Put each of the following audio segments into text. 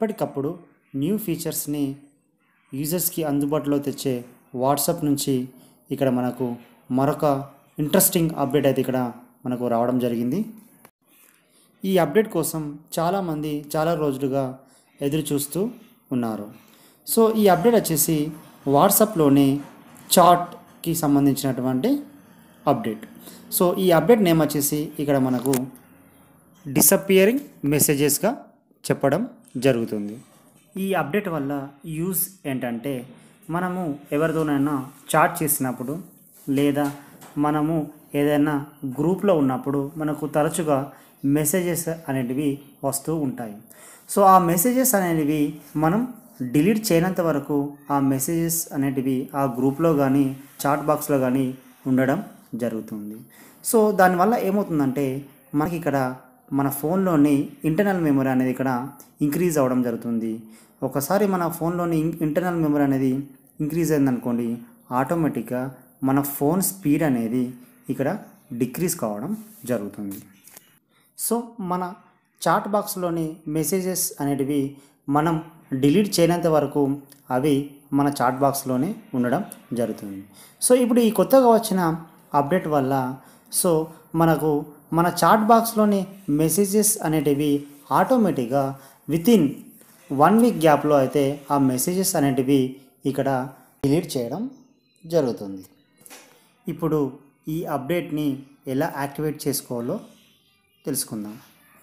ఎప్పటికప్పుడు న్యూ ఫీచర్స్ని యూజర్స్కి అందుబాటులో తెచ్చే వాట్సాప్ నుంచి ఇక్కడ మనకు మరొక ఇంట్రెస్టింగ్ అప్డేట్ అయితే ఇక్కడ మనకు రావడం జరిగింది ఈ అప్డేట్ కోసం చాలామంది చాలా రోజులుగా ఎదురు చూస్తూ ఉన్నారు సో ఈ అప్డేట్ వచ్చేసి వాట్సాప్లోని చాట్కి సంబంధించినటువంటి అప్డేట్ సో ఈ అప్డేట్ నేమ్ వచ్చేసి ఇక్కడ మనకు డిసపియరింగ్ మెసేజెస్గా చెప్పడం జరుగుతుంది ఈ అప్డేట్ వల్ల యూజ్ ఏంటంటే మనము ఎవరితోనైనా చాట్ చేసినప్పుడు లేదా మనము ఏదైనా గ్రూప్లో ఉన్నప్పుడు మనకు తరచుగా మెసేజెస్ అనేటివి వస్తూ ఉంటాయి సో ఆ మెసేజెస్ అనేటివి మనం డిలీట్ చేయనంత వరకు ఆ మెసేజెస్ అనేటివి ఆ గ్రూప్లో కానీ చాట్ బాక్స్లో కానీ ఉండడం జరుగుతుంది సో దానివల్ల ఏమవుతుందంటే మనకి ఇక్కడ మన ఫోన్లోని ఇంటర్నల్ మెమరీ అనేది ఇక్కడ ఇంక్రీజ్ అవ్వడం జరుగుతుంది ఒకసారి మన ఫోన్లోని ఇంటర్నల్ మెమరీ అనేది ఇంక్రీజ్ అయిందనుకోండి ఆటోమేటిక్గా మన ఫోన్ స్పీడ్ అనేది ఇక్కడ డిక్రీజ్ కావడం జరుగుతుంది సో మన చాట్ బాక్స్లోని మెసేజెస్ అనేటివి మనం డిలీట్ చేయనంత వరకు అవి మన చాట్ బాక్స్లోనే ఉండడం జరుగుతుంది సో ఇప్పుడు ఈ కొత్తగా వచ్చిన అప్డేట్ వల్ల సో మనకు మన చాట్ బాక్స్లోని మెసేజెస్ అనేటివి ఆటోమేటిక్గా వితిన్ వన్ వీక్ గ్యాప్లో అయితే ఆ మెసేజెస్ అనేటివి ఇక్కడ డిలీట్ చేయడం జరుగుతుంది ఇప్పుడు ఈ అప్డేట్ని ఎలా యాక్టివేట్ చేసుకోవాలో తెలుసుకుందాం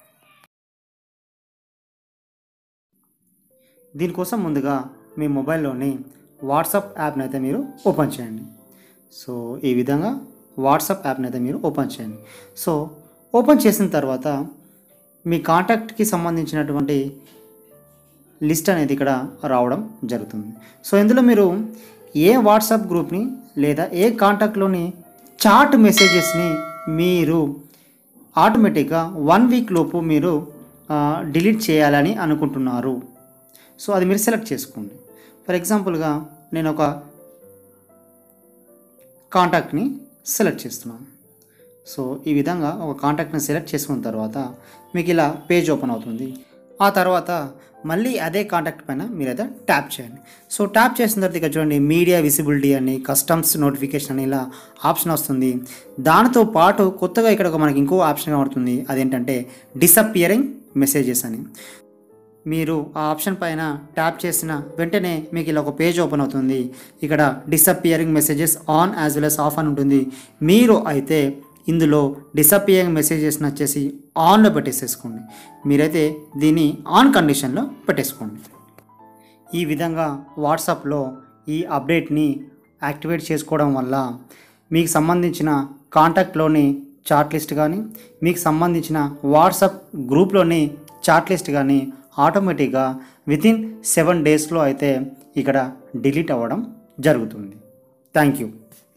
దీనికోసం ముందుగా మీ మొబైల్లోని వాట్సాప్ యాప్ని అయితే మీరు ఓపెన్ చేయండి సో ఈ విధంగా వాట్సాప్ యాప్ని అయితే మీరు ఓపెన్ చేయండి సో ఓపెన్ చేసిన తర్వాత మీ కాంటాక్ట్కి సంబంధించినటువంటి లిస్ట్ అనేది ఇక్కడ రావడం జరుగుతుంది సో ఇందులో మీరు ఏ వాట్సాప్ గ్రూప్ని లేదా ఏ కాంటాక్ట్లోని చాట్ మెసేజెస్ని మీరు ఆటోమేటిక్గా వన్ వీక్ లోపు మీరు డిలీట్ చేయాలని అనుకుంటున్నారు సో అది మీరు సెలెక్ట్ చేసుకోండి ఫర్ ఎగ్జాంపుల్గా నేను ఒక కాంటాక్ట్ని సెలెక్ట్ చేస్తున్నాను సో ఈ విధంగా ఒక కాంటాక్ట్ని సెలెక్ట్ చేసుకున్న తర్వాత మీకు ఇలా పేజ్ ఓపెన్ అవుతుంది ఆ తర్వాత మళ్ళీ అదే కాంటాక్ట్ పైన మీరైతే ట్యాప్ చేయండి సో ట్యాప్ చేసిన తర్వాత ఇక్కడ చూడండి మీడియా విజిబిలిటీ అని కస్టమ్స్ నోటిఫికేషన్ అని ఇలా ఆప్షన్ వస్తుంది దానితో పాటు కొత్తగా ఇక్కడ ఒక మనకి ఇంకో ఆప్షన్ కనబడుతుంది అదేంటంటే డిసపియరింగ్ మెసేజెస్ అని మీరు ఆ ఆప్షన్ పైన ట్యాప్ చేసిన వెంటనే మీకు ఇలా ఒక పేజ్ ఓపెన్ అవుతుంది ఇక్కడ disappearing messages on as well as off అని ఉంటుంది మీరు అయితే ఇందులో డిసపియరింగ్ మెసేజెస్ని వచ్చేసి ఆన్లో పెట్టేసేసుకోండి మీరైతే దీన్ని ఆన్ కండిషన్లో పెట్టేసుకోండి ఈ విధంగా వాట్సాప్లో ఈ అప్డేట్ని యాక్టివేట్ చేసుకోవడం వల్ల మీకు సంబంధించిన కాంటాక్ట్లోని చాట్ లిస్ట్ కానీ మీకు సంబంధించిన వాట్సాప్ గ్రూప్లోని చాట్ లిస్ట్ కానీ ఆటోమేటిక్గా వితిన్ సెవెన్ డేస్లో అయితే ఇక్కడ డిలీట్ అవ్వడం జరుగుతుంది థ్యాంక్ యూ